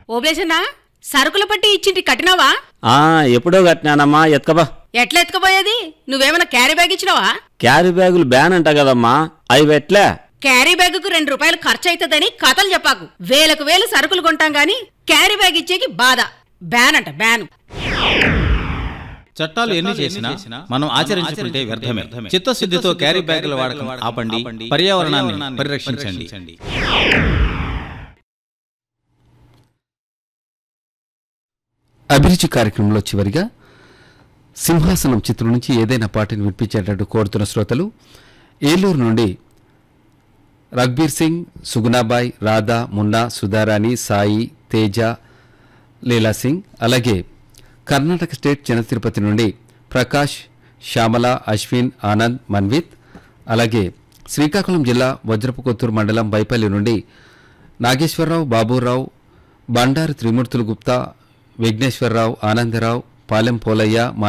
ఓబ్లేసన్నా సరుకుల పట్టి ఇచ్చింటి కట్టినావా ఆ ఎప్పుడో కట్టినానమ్మా ఎత్కబా ఎట్లా ఎత్తుకుపోయేది నువ్వేమైనా క్యారీ బ్యాగ్ ఇచ్చినావా క్యారీ బ్యాగులు బ్యాన్ అంట కదమ్మా అవి పెట్లే క్యారీ బ్యాగుకు రెండు రూపాయలు ఖర్చు అవుతుందని కథలు చెప్పాకు వేలకు వేలు సరుకులు కొంటాం గాని క్యారీ బ్యాగ్ ఇచ్చేకి బాధ బ్యాన్ అంట బ్యాన్ చట్టాలు ఎన్ని చేసినా మనం ఆచరించుకుంటే వ్యర్థమే చిత్తశుద్ధితో క్యారీ బ్యాగుల వాడకం ఆపండి పర్యావరణాన్ని పరిరక్షించండి అభిరుచి కార్యక్రమంలో చివరిగా సింహాసనం చిత్రం నుంచి ఏదైనా పాటను వినిపించేటట్టు కోరుతున్న శ్రోతలు ఏలూరు నుండి రఘ్బీర్ సింగ్ సుగుణాబాయ్ రాధా మున్నా సుధారాణి సాయి తేజ లీలా సింగ్ అలాగే కర్ణాటక స్టేట్ జన తిరుపతి నుండి ప్రకాష్ శ్యామల అశ్విన్ ఆనంద్ మన్విత్ అలాగే శ్రీకాకుళం జిల్లా వజ్రపు కొత్తూరు మండలం బైపల్లి నుండి నాగేశ్వరరావు బాబురావు బండారు త్రిమూర్తులు గుప్తా విఘ్నేశ్వరరావు ఆనందరావు పాలెం పోలయ్య